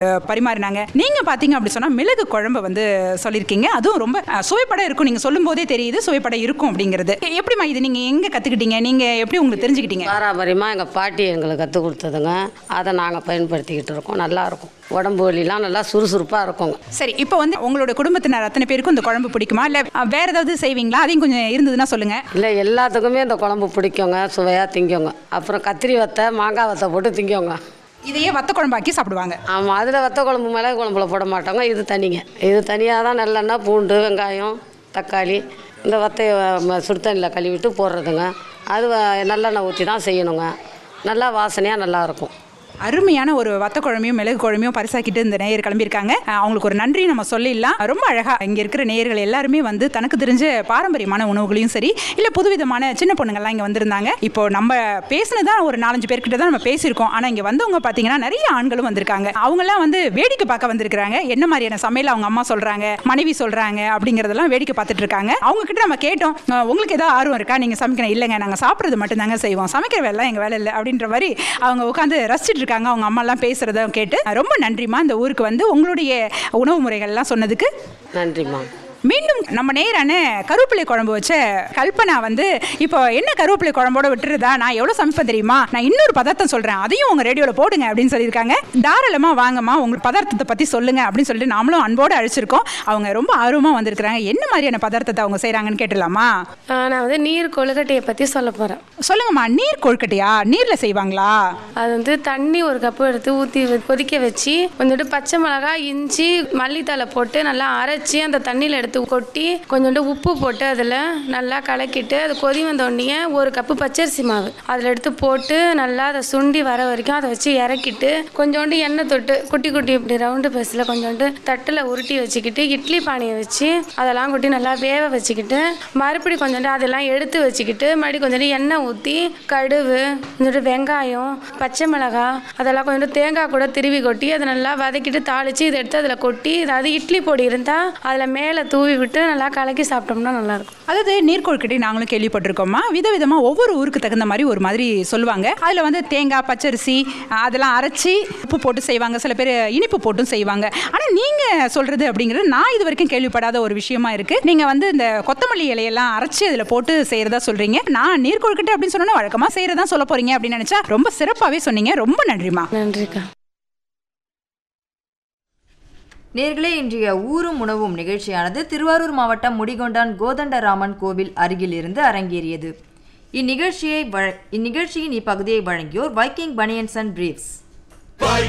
பரிமாறினாங்க நீங்க பாத்தீங்க அப்படி சொன்னா மிளகு குழம்பு வந்து சொல்லியிருக்கீங்க அதுவும் ரொம்ப அஹ், சுவைப்பட இருக்கும் நீங்க சொல்லும் போதே தெரியுது சுவைப்பட இருக்கும் அப்படிங்கிறது எ- எப்படிம்மா இது நீங்க எங்க கத்துக்கிட்டீங்க நீங்க எப்படி உங்களுக்கு தெரிஞ்சுக்கிட்டீங்க பாரம்பரியமாக எங்கள் பாட்டி எங்களுக்கு கற்றுக் கொடுத்ததுங்க அதை நாங்கள் பயன்படுத்திக்கிட்டு இருக்கோம் நல்லா இருக்கும் உடம்பு வலிலாம் நல்லா சுறுசுறுப்பாக இருக்குங்க சரி இப்போ வந்து உங்களோட குடும்பத்தினர் அத்தனை பேருக்கும் இந்த குழம்பு பிடிக்குமா இல்ல அஹ், வேற ஏதாவது செய்வீங்களா அதையும் கொஞ்சம் இருந்ததுன்னா சொல்லுங்க இல்லை எல்லாத்துக்குமே இந்த குழம்பு பிடிக்குங்க சுவையாக திங்குங்க அப்புறம் கத்திரி வத்தை மாங்காய் வத்தை போட்டு திங்குங்க இதையே வத்த குழம்பாக்கி சாப்பிடுவாங்க ஆமாம் அதில் வத்த குழம்பு மிளகு குழம்புல போட மாட்டோங்க இது தனிங்க இது தனியாக தான் நல்லெண்ணெய் பூண்டு வெங்காயம் தக்காளி இந்த வத்தையை ம- சுடு தண்ணியில் கழுவிட்டு போடுறதுங்க அது வ- நல்லெண்ணெய் ஊற்றி தான் செய்யணுங்க நல்லா வாசனையாக நல்லா இருக்கும் அருமையான ஒரு வத்த குழம்பையும் மிளகு குழம்பையும் பரிசாக்கிட்டு இந்த நேயர் கிளம்பியிருக்காங்க அஹ் அவங்களுக்கு ஒரு நன்றி நம்ம சொல்லிடலாம் ரொம்ப அழகா இங்க இருக்கிற நேயர்கள் எல்லாருமே வந்து தனக்கு தெரிஞ்ச பாரம்பரியமான உணவுகளையும் சரி இல்ல புதுவிதமான சின்ன பொண்ணுங்கள்லாம் இங்க வந்திருந்தாங்க இப்போ நம்ம பேசினதான் ஒரு நாலஞ்சு பேர்கிட்ட தான் நம்ம பேசியிருக்கோம் ஆனா இங்க வந்தவங்க பாத்தீங்கன்னா நிறைய ஆண்களும் வந்திருக்காங்க அவங்கெல்லாம் வந்து வேடிக்கை பார்க்க வந்திருக்காங்க என்ன மாதிரியான சமையல் அவங்க அம்மா சொல்றாங்க மனைவி சொல்றாங்க அப்படிங்கறதெல்லாம் வேடிக்கை பார்த்துட்டு இருக்காங்க அவங்க கிட்ட நம்ம கேட்டோம் அஹ் உங்களுக்கு ஏதாவது ஆர்வம் இருக்கா நீங்க சமைக்கணும் இல்லைங்க நாங்க சாப்பிட்றது மட்டும்தாங்க செய்வோம் சமைக்கிற வேலை எங்க வேலை இல்லை அப்படின்ற மாதிரி அவங்க உட்காந்து ரசிச்சிட்டு இருக்காங்க அவங்க அம்மா எல்லாம் பேசுறத கேட்டு ரொம்ப நன்றிமா இந்த ஊருக்கு வந்து உங்களுடைய உணவு முறைகள்லாம் சொன்னதுக்கு நன்றிம்மா மீண்டும் நம்ம நேரான கருவேப்பிலை குழம்பு வச்ச கல்பனா வந்து இப்போ என்ன கருவேப்பிலை குழம்போட விட்டுருதா நான் எவ்வளோ சமைப்பேன் தெரியுமா நான் இன்னொரு பதார்த்தம் சொல்கிறேன் அதையும் உங்கள் ரேடியோவில் போடுங்க அப்படின்னு சொல்லியிருக்காங்க தாராளமாக வாங்கம்மா உங்கள் பதார்த்தத்தை பற்றி சொல்லுங்க அப்படின்னு சொல்லிட்டு நாமளும் அன்போடு அழைச்சிருக்கோம் அவங்க ரொம்ப ஆர்வமாக வந்திருக்கிறாங்க என்ன மாதிரியான பதார்த்தத்தை அவங்க செய்கிறாங்கன்னு கேட்டலாமா ஆ, நான் வந்து நீர் கொழுக்கட்டையை பற்றி சொல்ல போகிறேன் சொல்லுங்கம்மா நீர் கொழுக்கட்டையா நீரில் செய்வாங்களா அது வந்து தண்ணி ஒரு கப்பு எடுத்து ஊற்றி கொதிக்க வச்சு கொஞ்சோண்டு பச்சை மிளகாய் இஞ்சி மல்லித்தலை போட்டு நல்லா அரைச்சி அந்த தண்ணியில் எடுத்து கொட்டி கொஞ்சோண்டு உப்பு போட்டு அதில் நல்லா கலக்கிட்டு அது கொதி வந்த உடனே ஒரு கப்பு பச்சரிசி மாவு அதில் எடுத்து போட்டு நல்லா அதை சுண்டி வர வரைக்கும் அதை வச்சு இறக்கிட்டு கொஞ்சோண்டு எண்ணெய் தொட்டு குட்டி குட்டி இப்படி ரவுண்டு பேஸில் கொஞ்சோண்டு தட்டில் உருட்டி வச்சுக்கிட்டு இட்லி பானையை வச்சு அதெல்லாம் கொட்டி நல்லா வேக வச்சுக்கிட்டு மறுபடி கொஞ்சோண்டு அதெல்லாம் எடுத்து வச்சுக்கிட்டு மறுபடியும் கொஞ்சோண்டு எண்ணெய் ஊற்றி கடுகு கொஞ்சோண்டு வெங்காயம் பச்சை மிளகாய் அதெல்லாம் கொஞ்சோண்டு தேங்காய் கூட திருவி கொட்டி அதை நல்லா வதக்கிட்டு தாளித்து இதை எடுத்து அதில் கொட்டி அதாவது இட்லி பொடி இருந்தால் அதில் மேலே தூவி விட்டு நல்லா கலக்கி சாப்பிட்டோம்னா நல்லாயிருக்கும் அதாவது நீர் கொழுக்கட்டை நாங்களும் கேள்விப்பட்டிருக்கோம்மா விதவிதமாக ஒவ்வொரு ஊருக்கு தகுந்த மாதிரி ஒரு மாதிரி சொல்லுவாங்க அதில் வந்து தேங்காய் பச்சரிசி அதெல்லாம் அரைச்சி உப்பு போட்டு செய்வாங்க சில பேர் இனிப்பு போட்டும் செய்வாங்க ஆனால் நீங்கள் சொல்கிறது அப்படிங்கிறது நான் இது வரைக்கும் கேள்விப்படாத ஒரு விஷயமா இருக்குது நீங்கள் வந்து இந்த கொத்தமல்லி இலையெல்லாம் அரைச்சி அதில் போட்டு செய்கிறதா சொல்கிறீங்க நான் நீர் கொழுக்கட்டை அப்படின்னு சொன்னா வழக்கமாக செய்கிறதா சொல்ல போகிறீங்க அப்படின்னு நினச்சா ரொம்ப சிறப்பாகவே சொன்னீங்க ரொம்ப நன்றிம்மா நன்றிக்கா நேர்களே இன்றைய ஊரும் உணவும் நிகழ்ச்சியானது திருவாரூர் மாவட்டம் முடிகொண்டான் கோதண்டராமன் கோவில் அருகில் இருந்து அரங்கேறியது இந்நிகழ்ச்சியை வழ- இந்நிகழ்ச்சியின் இப்பகுதியை வழங்கியோர் வைக்கிங் பனியன்ஸ் அண்ட் பிரீஃப்ஸ்